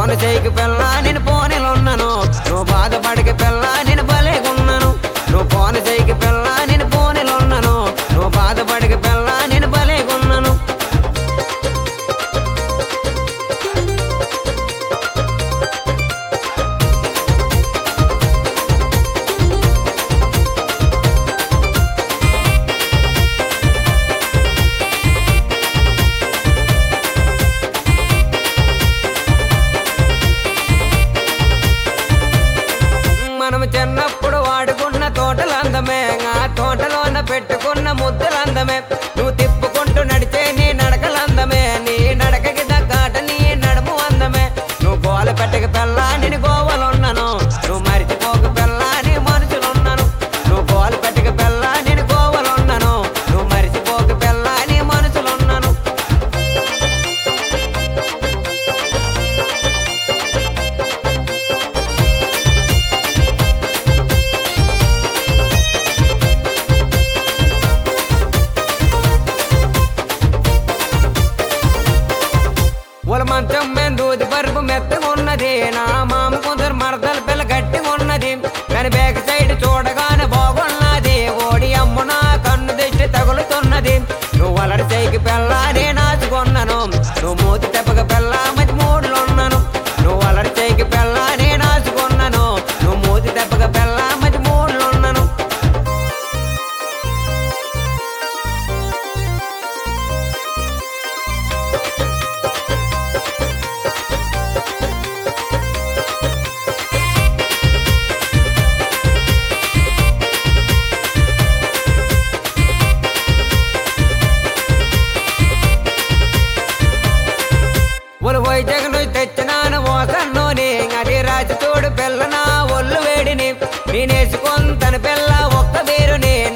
పోన చేయికి పిల్ల నేను పోనెలున్నాను నువ్వు బాధపడికి పిల్ల నేను భలేగున్నాను నువ్వు పోన చేయికి పిల్ల నేను పోనెలున్నాను నువ్వు బాధపడికి పిల్ల నేను భలేగున్నాను మనం చిన్నప్పుడు వాడుకున్న తోటలు అందమే ఆ తోటలోన పెట్టుకున్న ముద్దలు అందమే నువ్వు తిప్పుకుంటూ నడిచే నీ నడకలు అందమే నీ నడకకి తగ్గాట నీ నడుము అందమే నువ్వు గోల పెట్టక పిల్ల నేను గోవలున్నాను నువ్వు మరిచిపోక పిల్ల నీ మనుషులున్నాను నువ్వు గోల పెట్టక పిల్ల నేను గోవలున్నాను నువ్వు మరిచిపోక పిల్ల నీ మనుషులున్నాను వాళ్ళ మంచం మీద దూది పరుపు మెత్తగా ఉన్నది నా మామ కొందరు మరదల పిల్ల గట్టిగా ఉన్నది కానీ బ్యాక్ సైడ్ చూడగానే బాగున్నది ఓడి అమ్మ నా కన్ను దిష్టి తగులుతున్నది నువ్వు అలడి చేయికి పిల్ల నే నాచుకున్నాను నువ్వు మూతి తెప్పక పిల్ల మధ్య మూడులో ఉన్నాను నువ్వు అలడి చేయికి పిల్ల నే నాచుకున్నాను నువ్వు మూతి తెప్పక పిల్ల మధ్య మూడులో ఉన్నాను ఒలు పోయి జగను తెచ్చినాను మోసన్నోని అది రాసి చూడు పిల్ల నా ఒళ్ళు వేడిని నేనేసుకొని తన పిల్ల ఒక్క బేరుని